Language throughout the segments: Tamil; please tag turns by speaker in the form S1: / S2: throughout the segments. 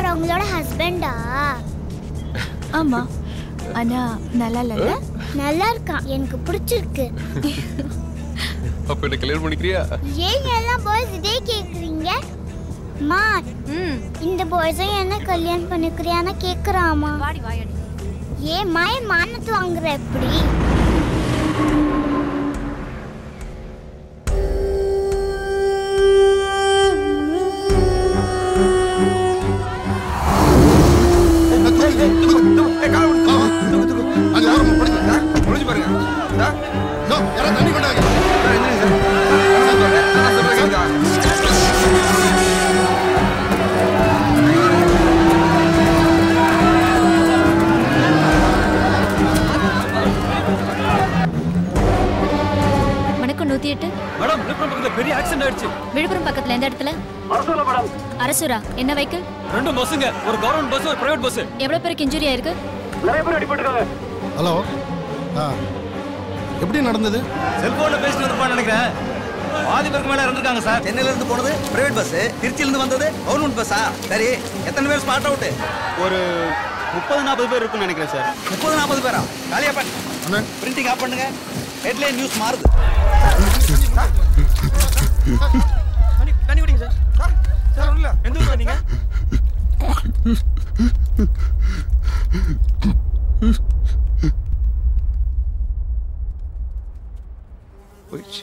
S1: அவர் உங்களோட ஹஸ்பண்டா
S2: ஆமா ஆனா நல்லா இல்லைல்ல
S1: நல்லா இருக்கான் எனக்கு பிடிச்சிருக்கு
S3: அப்ப என்ன கல்யாணம் பண்ணிக்கிறியா
S1: ஏன் எல்லாம் பாய்ஸ் இதே கேக்குறீங்க மா
S2: ம்
S1: இந்த பாய்ஸும் என்ன கல்யாணம் பண்ணிக்கிறியான்னு கேக்குறாமா
S2: வாடி வாயடி
S1: ஏன் மாய மானத்து வாங்குற எப்படி
S2: வணக்கம் நூத்தி எட்டு
S4: மேடம் விழுப்புரம் பக்கத்துல பெரிய ஆக்சிடென்ட் ஆயிடுச்சு
S2: விழுப்புரம் பக்கத்துல எந்த இடத்துல
S4: அரசூர்ல மேடம்
S2: அரசுரா என்ன வெஹிக்கிள்
S4: ரெண்டு பஸ்ஸுங்க ஒரு கவர்மெண்ட் பஸ் ஒரு பிரைவேட் பஸ்
S2: எவ்வளவு பேருக்கு இன்ஜுரி ஆயிருக்கு
S4: நிறைய பேர் அடிபட்டிருக்காங்க
S5: ஹலோ ஆ எப்படி நடந்தது
S4: செல்போன்ல பேசிட்டு இருப்பான்னு நினைக்கிறேன் பாதி பேருக்கு மேல இறந்துருக்காங்க சார்
S6: சென்னையில இருந்து போனது பிரைவேட் பஸ் திருச்சியில இருந்து வந்தது கவர்மெண்ட் பஸ்ஸா சரி எத்தனை பேர் ஸ்பாட் அவுட்
S4: ஒரு முப்பது நாற்பது பேர் இருக்குன்னு நினைக்கிறேன் சார்
S6: முப்பது நாற்பது பேரா காலியா பண்ணு
S5: அண்ணே
S6: பிரிண்டிங் ஆஃப் பண்ணுங்க ஹெட்லைன் நியூஸ் மாறுது
S4: தண்ணி தண்ணி குடிங்க சார் சார் சார் இல்ல எந்த ஊர் நீங்க
S3: போயிடுச்சு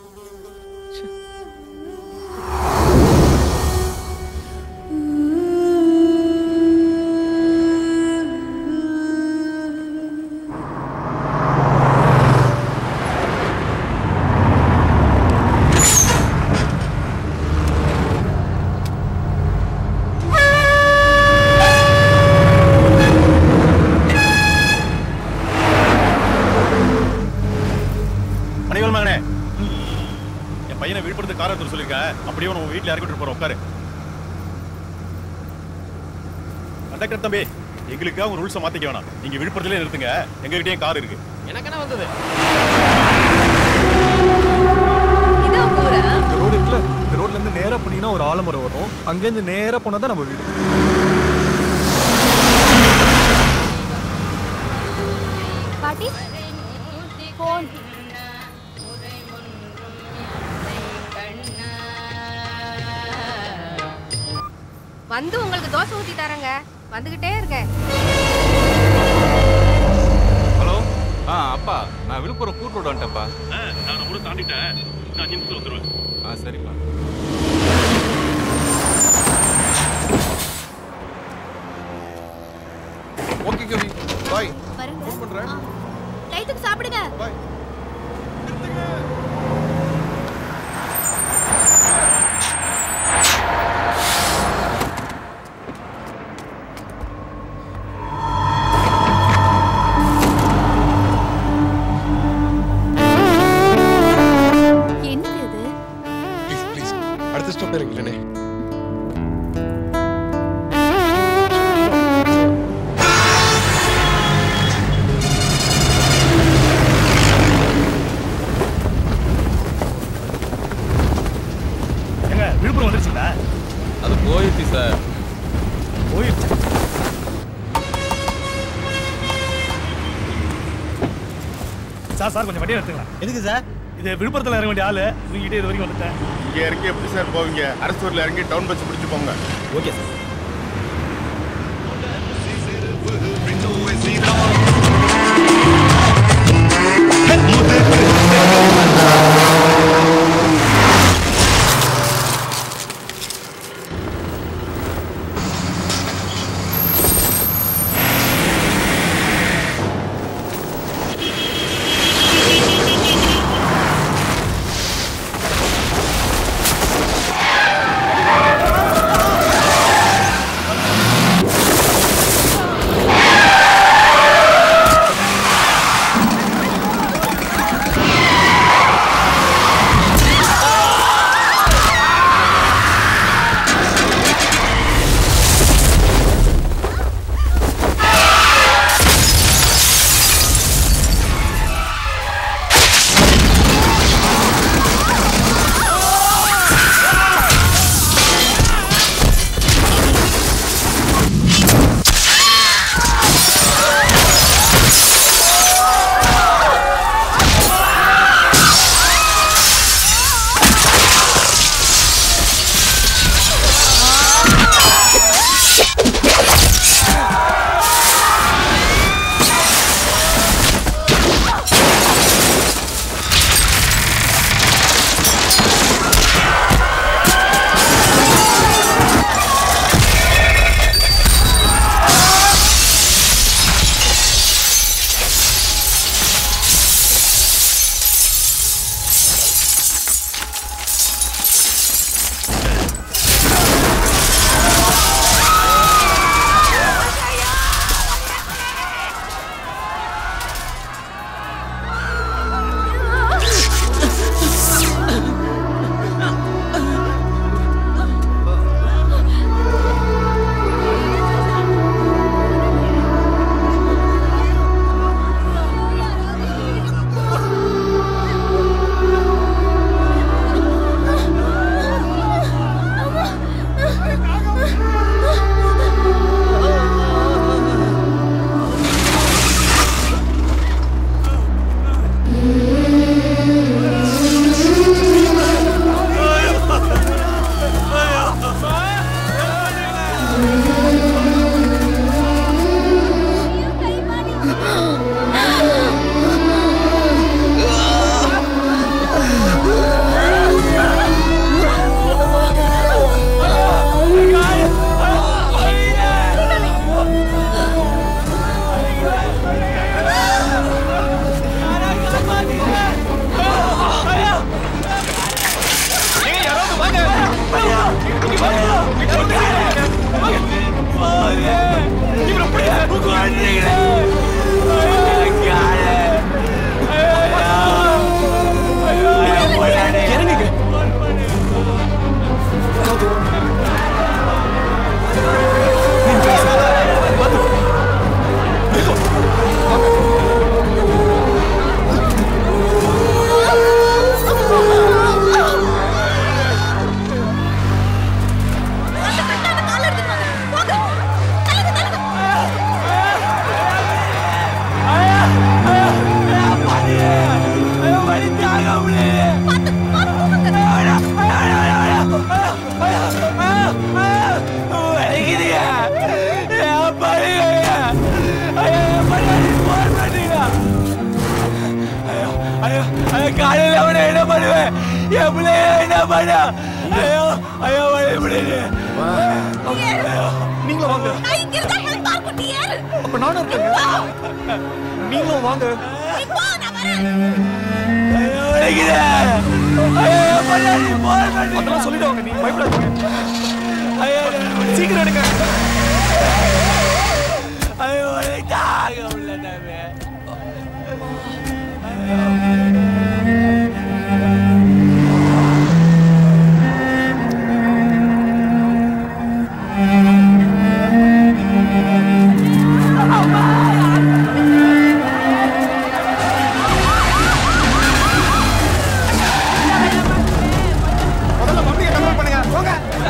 S7: மணிவல் மகனே என் பையனை விழுப்புரத்து கார் எடுத்து சொல்லியிருக்கேன் அப்படியே உன் வீட்டில் இறக்கி விட்டு போறோம் உட்காரு கண்டக்டர் தம்பி எங்களுக்காக உங்க ரூல்ஸை மாத்திக்க வேணாம் நீங்க விழுப்புரத்திலே நிறுத்துங்க எங்ககிட்டயும் கார் இருக்கு
S4: எனக்கு என்ன வந்தது
S2: இதான் உங்க ஊரா
S8: இந்த ரோடு இருக்குல்ல இந்த ரோட்ல இருந்து நேரா போனீங்கன்னா ஒரு ஆலமரம் வரும் அங்கேருந்து நேரா போனா தான் நம்ம வீடு
S2: பாட்டி
S1: போன்
S9: வந்து உங்களுக்கு தோசை ஊத்தி தரேங்க வந்துகிட்டே இருக்கேன்
S3: ஹலோ ஆ அப்பா நான் விழுப்புரம் கூட்டு ரோடு வந்துட்டேன்ப்பா
S7: நான் கூட தாண்டிட்டேன் அஞ்சு நிமிஷம் வந்துருவேன்
S3: ஆ சரிப்பா ஓகே கவி பாய்
S2: வருங்க
S3: ஃபோன் பண்றேன்
S2: கைத்துக்கு சாப்பிடுங்க
S3: பாய்
S2: என்னது இது
S3: ப்ளீஸ் ப்ளீஸ் அடுத்த ஸ்டாப் இறங்கிட்டேனே
S7: ஏங்க விழுப்புரம் வந்துருச்சுங்களா
S3: அது போயிடுச்சு சார்
S7: போயிடுச்சு சார் சார் கொஞ்சம் வண்டியை எடுத்துங்களா
S4: எதுக்கு சார்
S7: இது விழுப்புரத்தில் இறங்க வேண்டிய ஆளு தூங்கிட்டே இது வரைக்கும் வந்துட்டேன்
S3: இங்க இறங்கி எப்படி சார் போவீங்க அரசூர்ல இறங்கி டவுன் பஸ் பிடிச்சு போங்க
S7: ஓகே சார்
S3: ஆ
S4: பண்ணுவேன் என் பிள்ளைய என்ன பண்ண ஐயோ ஐயோ எப்படி
S8: நீங்களும் வாங்க அப்ப நானும் இருக்கேங்க நீங்களும் வாங்க
S4: ஐயோ வலிக்குது ஐயோ பண்ணாடி போன் பண்ணி
S8: அதெல்லாம் சொல்லிடுவாங்க நீங்க பயப்படாதீங்க
S4: ஐயோ
S8: சீக்கிரம் எடுங்க
S4: ஐயோ வலிக்காக உள்ளதாவே
S8: முதல்ல வண்டியை கண்ட்ரோல் பண்ணுங்க போங்க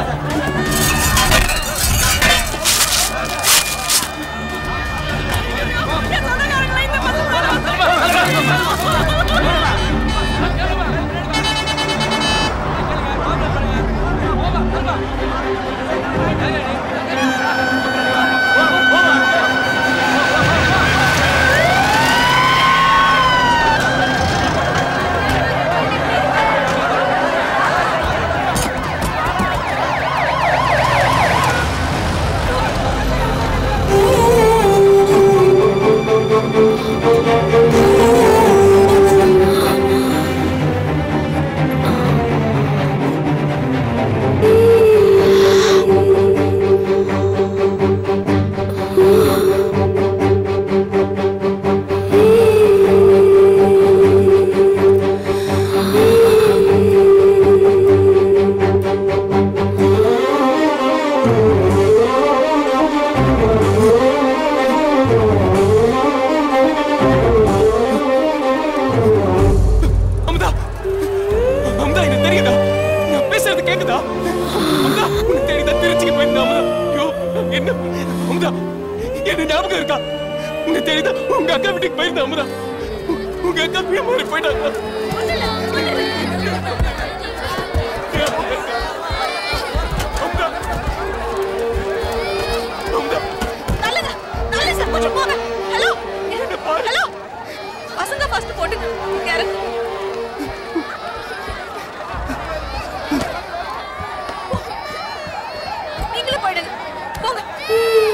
S4: அமுதா அமுதா எனக்கு தெரியுதா நான் பேசுறது கேக்குதா அமுதா உனக்கு தெரியுதா திருச்சிக்கு போயிருந்தா அமுதா ஐயோ என்ன அமுதா என்ன ஞாபகம் இருக்கா உனக்கு தெரியுதா உங்க அக்கா வீட்டுக்கு போயிருந்தா அமுதா உ- உங்க அக்கா வீடு மாதிரி போயிட்டாங்க அமுதா அமுதா
S2: நல்லது நல்லது சார் கொஞ்சம் போங்க ஹலோ
S4: என்ன பாரு
S2: ஹலோ பசங்க ஃபர்ஸ்ட் போட்டுங்க யாரு நீங்களும் போயிடுங்க போங்க